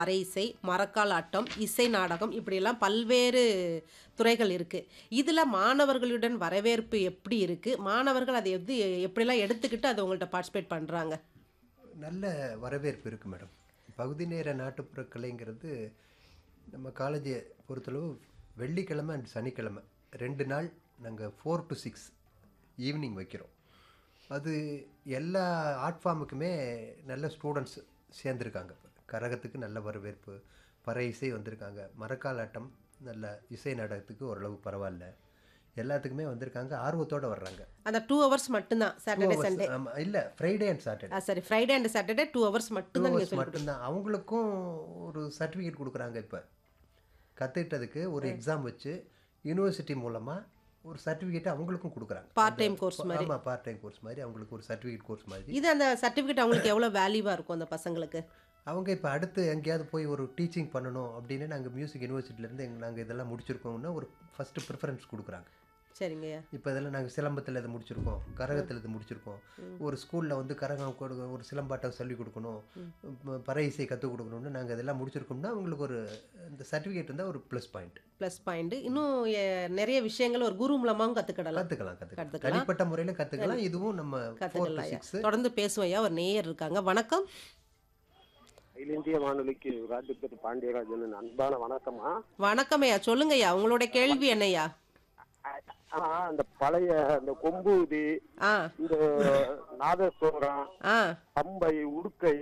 அரை இசை மரக்கால் ஆட்டம் இசை நாடகம் இப்படியெல்லாம் பல்வேறு துறைகள் இருக்குது இதில் மாணவர்களுடன் வரவேற்பு எப்படி இருக்குது மாணவர்கள் அதை எது எப்படிலாம் எடுத்துக்கிட்டு அதை உங்கள்கிட்ட பார்ட்டிசிபேட் பண்ணுறாங்க நல்ல வரவேற்பு இருக்குது மேடம் பகுதி நேர நாட்டுப்புற கலைங்கிறது நம்ம காலேஜை பொறுத்தளவு வெள்ளிக்கிழமை அண்ட் சனிக்கிழமை ரெண்டு நாள் நாங்கள் ஃபோர் டு சிக்ஸ் ஈவினிங் வைக்கிறோம் அது எல்லா ஆர்ட் ஃபார்முக்குமே நல்ல ஸ்டூடெண்ட்ஸ் சேர்ந்துருக்காங்க கரகத்துக்கு நல்ல வரவேற்பு பறை இசை வந்திருக்காங்க மரக்கால் ஆட்டம் நல்ல இசை நாடகத்துக்கு ஓரளவு பரவாயில்ல எல்லாத்துக்குமே வந்திருக்காங்க ஆர்வத்தோடு வர்றாங்க அந்த டூ ஹவர்ஸ் மட்டும்தான் சாட்டர்டே சண்டே ஆமாம் இல்லை ஃப்ரைடே அண்ட் சாட்டர்டே ஆ சரி Friday and Saturday two hours மட்டும்தான் நீங்கள் ஹவர்ஸ் மட்டும்தான் அவங்களுக்கும் ஒரு சர்டிஃபிகேட் கொடுக்குறாங்க இப்போ கற்றுக்கிட்டதுக்கு ஒரு எக்ஸாம் வச்சு யூனிவர்சிட்டி மூலமாக ஒரு சர்டிஃபிகேட் அவங்களுக்கும் கொடுக்குறாங்க பார்ட் டைம் கோர்ஸ் மாதிரி ஆமாம் பார்ட் டைம் கோர்ஸ் மாதிரி அவங்களுக்கு ஒரு சர்டிஃபிகேட் கோர்ஸ் மாதிரி இது அந்த சர்டிஃபிகேட் அவங்களுக்கு எவ்வளோ வேல்யூவாக இருக்கும் அந்த பசங்களுக்கு அவங்க இப்போ அடுத்து எங்கேயாவது போய் ஒரு டீச்சிங் பண்ணணும் அப்படின்னு நாங்கள் மியூசிக் யூனிவர்சிட்டிலேருந்து எங்க நாங்கள் இதெல்லாம் முடிச்சிருக்கோம்னா ஒரு ஃபஸ்ட்டு ப்ரிஃபரன்ஸ் கொடுக்குறாங்க சரிங்கய்யா இப்போ இதெல்லாம் நாங்கள் சிலம்பத்தில் இது முடிச்சிருக்கோம் கரகத்தில் இது முடிச்சிருக்கோம் ஒரு ஸ்கூலில் வந்து கரகம் கொடு ஒரு சிலம்பாட்டம் சொல்லிக் கொடுக்கணும் ம- பறை இசை கற்றுக் கொடுக்கணும்னு நாங்கள் இதெல்லாம் முடிச்சிருக்கோம்னா அவங்களுக்கு ஒரு இந்த சர்டிஃபிகேட் இருந்தால் ஒரு ப்ளஸ் பாயிண்ட் ப்ளஸ் பாயிண்ட் இன்னும் எ- நிறைய விஷயங்கள் ஒரு குரு மூலமாகவும் கற்றுக்கிடலாம் கற்றுக்கலாம் கற்றுக்கலாம் கத்துக்கலாம். தனிப்பட்ட முறையில் கற்றுக்கலாம் இதுவும் நம்ம ஃபோர் டு கற்றுக்கலாம் சிக்ஸ் தொடர்ந்து பேசுவையா ஒரு நேயர் இருக்காங்க வணக்கம் அகில இந்திய வானொலிக்கு ராஜபுத்திர பாண்டியராஜன் அன்பான வணக்கமா வணக்கம் ஐயா சொல்லுங்கய்யா உங்களுடைய கேள்வி என்னய்யா ஆனா அந்த பழைய அந்த கொம்பு இது ஆ இந்த நாதஸ்வரம் ஆ பம்பை உடுக்கை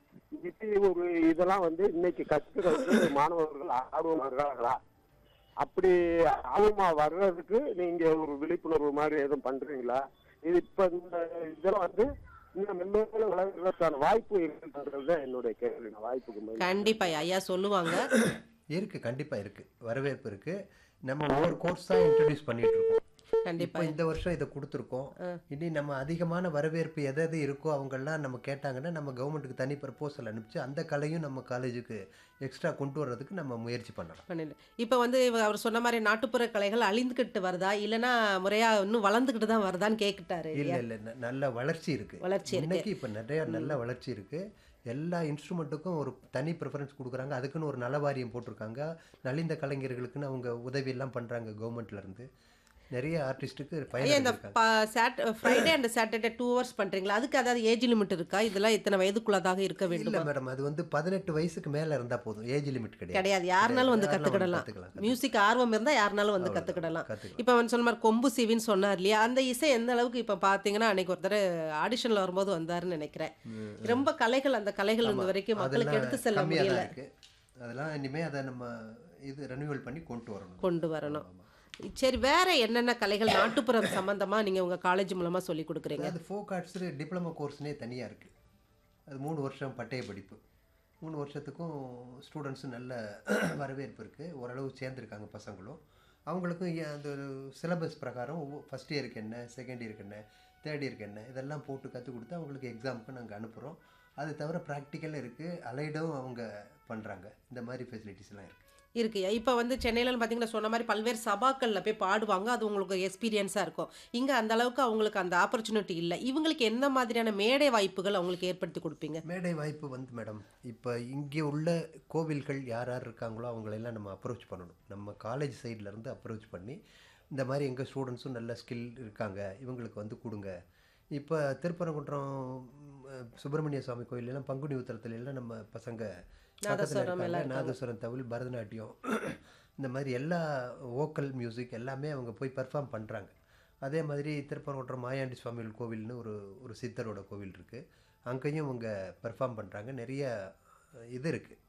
இது ஒரு இதெல்லாம் வந்து இன்னைக்கு கத்துக்கிறதுக்கு மாணவர்கள் ஆர்வமா இருக்காங்களா அப்படி ஆர்வமா வர்றதுக்கு நீங்க ஒரு விழிப்புணர்வு மாதிரி எதுவும் பண்றீங்களா இது இப்ப இந்த இதெல்லாம் வந்து இன்னும் மென்மேலும் வளர்கிறதுக்கான வாய்ப்பு இருக்குன்றது தான் என்னுடைய கேள்வி நான் வாய்ப்புக்கு மேல கண்டிப்பா ஐயா சொல்லுவாங்க இருக்குது கண்டிப்பாக இருக்குது வரவேற்பு இருக்குது நம்ம ஒவ்வொரு கோர்ஸாக இன்ட்ரடியூஸ் பண்ணிட்டு இருக்கோம் கண்டிப்பா இப்போ இந்த வருஷம் இதை கொடுத்துருக்கோம் இனி நம்ம அதிகமான வரவேற்பு எது எது இருக்கோ அவங்கெல்லாம் நம்ம கேட்டாங்கன்னா நம்ம கவர்மெண்ட்டுக்கு தனி ப்ரப்போசல் அனுப்பிச்சு அந்த கலையும் நம்ம காலேஜுக்கு எக்ஸ்ட்ரா கொண்டு வர்றதுக்கு நம்ம முயற்சி பண்ணலாம் பண்ணிடு இப்போ வந்து இவ- அவர் சொன்ன மாதிரி நாட்டுப்புற கலைகள் அழிந்துக்கிட்டு வருதா இல்லைன்னா முறையா இன்னும் வளர்ந்துக்கிட்டு தான் வருதான்னு கேட்டுட்டாரு இல்ல இல்ல ந- நல்ல வளர்ச்சி இருக்கு வளர்ச்சி இருக்கு. இன்னைக்கு இப்ப நிறைய நல்ல வளர்ச்சி இருக்கு எல்லா இன்ஸ்ட்ருமெண்ட்டுக்கும் ஒரு தனி ப்ரிஃபரன்ஸ் கொடுக்குறாங்க அதுக்குன்னு ஒரு நல வாரியம் போட்டிருக்காங்க நலிந்த கலைஞர்களுக்குன்னு அவங்க உதவி எல்லாம் பண்றாங்க கவர்மெண்ட்ல இருந்து நிறைய ஆர்டிஸ்ட்டுக்கு ஐயா இந்த பயன் Friday and Saturday two hours பண்றீங்களா அதுக்கு அதாவது ஏஜ் லிமிட் இருக்கா இதெல்லாம் இத்தனை வயதுக்குள்ளதாக இருக்க வேண்டும் இல்ல மேடம் அது வந்து பதினெட்டு வயசுக்கு மேல இருந்தா போதும் ஏஜ் லிமிட் கிடையாது கிடையாது யாருனாலும் வந்து யாருனாலும் கத்துக்கிடலாம் கத்துக்கலாம், மியூசிக் ஆர்வம் இருந்தா யாருனாலும் வந்து கத்துக்கிடலாம் கத்துக்கலாம். இப்போ அவன் சொன்ன மாதிரி கொம்பு சிவின்னு சொன்னார் இல்லையா அந்த இசை எந்த அளவுக்கு இப்போ பார்த்தீங்கன்னா அன்னைக்கு ஒருத்தர் ஆடிஷன்ல வரும்போது வந்தாருன்னு நினைக்கிறேன் ரொம்ப கலைகள் அந்த கலைகள் இந்த வரைக்கும் மக்களுக்கு அதெல்லாம் எடுத்து செல்ல கம்மியா தான் முடியல இருக்கு அதெல்லாம் இனிமே அதை நம்ம இது ரெனியூவல் பண்ணி கொண்டு வரணும் கொண்டு வரணும் சரி வேற என்னென்ன கலைகள் நாட்டுப்புறம் சம்பந்தமா நீங்க உங்க காலேஜ் மூலமா சொல்லி கொடுக்குறீங்க அது ஃபோக் ஆர்ட்ஸ் டிப்ளமோ கோர்ஸ்னே தனியாக இருக்குது அது மூணு வருஷம் பட்டய படிப்பு மூணு வருஷத்துக்கும் ஸ்டூடெண்ட்ஸும் நல்ல வரவேற்பு இருக்குது ஓரளவு சேர்ந்துருக்காங்க பசங்களும் அவங்களுக்கும் ஏன் அந்த சிலபஸ் பிரகாரம் ஃபஸ்ட் இயருக்கு என்ன செகண்ட் இயருக்கு என்ன தேர்ட் இயருக்கு என்ன இதெல்லாம் போட்டு கற்றுக் கொடுத்து அவங்களுக்கு எக்ஸாமுக்கு நாங்கள் அனுப்புகிறோம் அது தவிர ப்ராக்டிக்கல் இருக்குது அலைடும் அவங்க பண்ணுறாங்க இந்த மாதிரி ஃபெசிலிட்டிஸ்லாம் இருக்குது இருக்குயா இப்போ வந்து சென்னையில பார்த்தீங்கன்னா சொன்ன மாதிரி பல்வேறு சபாக்கள்ல போய் பாடுவாங்க அது உங்களுக்கு எக்ஸ்பீரியன்ஸாக இருக்கும் இங்க அந்த அளவுக்கு அவங்களுக்கு அந்த ஆப்பர்ச்சுனிட்டி இல்லை இவங்களுக்கு எந்த மாதிரியான மேடை வாய்ப்புகள் அவங்களுக்கு ஏற்படுத்தி கொடுப்பீங்க மேடை வாய்ப்பு வந்து மேடம் இப்போ இங்கே உள்ள கோவில்கள் யார் யார் இருக்காங்களோ அவங்களெல்லாம் நம்ம அப்ரோச் பண்ணணும் நம்ம காலேஜ் இருந்து அப்ரோச் பண்ணி இந்த மாதிரி எங்கள் ஸ்டூடெண்ட்ஸும் நல்ல ஸ்கில் இருக்காங்க இவங்களுக்கு வந்து கொடுங்க இப்போ திருப்பரங்குன்றம் ம், சுப்பிரமணிய சுவாமி கோயில் எல்லாம் பங்குனி உத்திரத்துல எல்லாம் நம்ம பசங்க பக்கத்துல நாதஸ்வரம் எல்லாம் இருக்காங்க. நாதஸ்வரம் தவில் பரதநாட்டியம் இந்த மாதிரி எல்லா வோக்கல் மியூசிக் எல்லாமே அவங்க போய் பெர்ஃபார்ம் பண்ணுறாங்க அதே மாதிரி திருப்பரங்குன்றம் மாயாண்டி சுவாமிகள் கோவில்னு ஒரு ஒரு சித்தரோட கோவில் இருக்குது அங்கேயும் அவங்க பெர்ஃபார்ம் பண்ணுறாங்க நிறைய அஹ், இது இருக்குது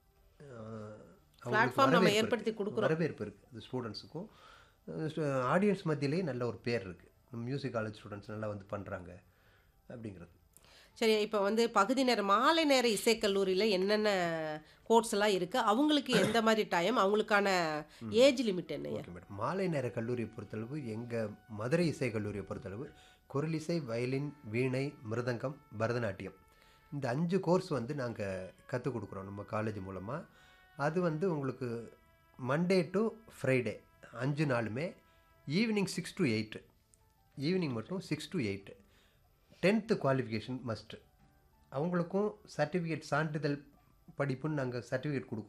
Platform நம்ம ஏற்படுத்தி கொடுக்குறோம். வரவேற்பு இருக்குது அது ஸ்டூடெண்ட்ஸுக்கும் ஆடியன்ஸ் மத்தியிலேயும் நல்ல ஒரு பேர் இருக்குது மியூசிக் காலேஜ் ஸ்டூடெண்ட்ஸ் நல்லா வந்து பண்ணுறாங்க அப்படிங்கிறது சரி இப்போ வந்து பகுதி நேர மாலை நேர இசைக்கல்லூரியில் என்னென்ன கோர்ஸ் எல்லாம் இருக்கு அவங்களுக்கு எந்த மாதிரி டைம் அவங்களுக்கான ஏஜ் லிமிட் என்னையா ஓகே மேடம் மாலை நேர கல்லூரியை பொறுத்தளவு எங்கள் மதுரை இசை கல்லூரியை பொறுத்தளவு குரலிசை வயலின் வீணை மிருதங்கம் பரதநாட்டியம் இந்த அஞ்சு கோர்ஸ் வந்து நாங்கள் கற்றுக் கொடுக்குறோம் நம்ம காலேஜ் மூலமாக அது வந்து உங்களுக்கு மண்டே டு ஃப்ரைடே அஞ்சு நாளுமே evening six to eight evening மட்டும் six to eight tenth qualification must அவங்களுக்கும் சர்டிஃபிகேட் சான்றிதழ் படிப்புன்னு நாங்கள் சர்டிஃபிகேட் கொடுக்குறோம்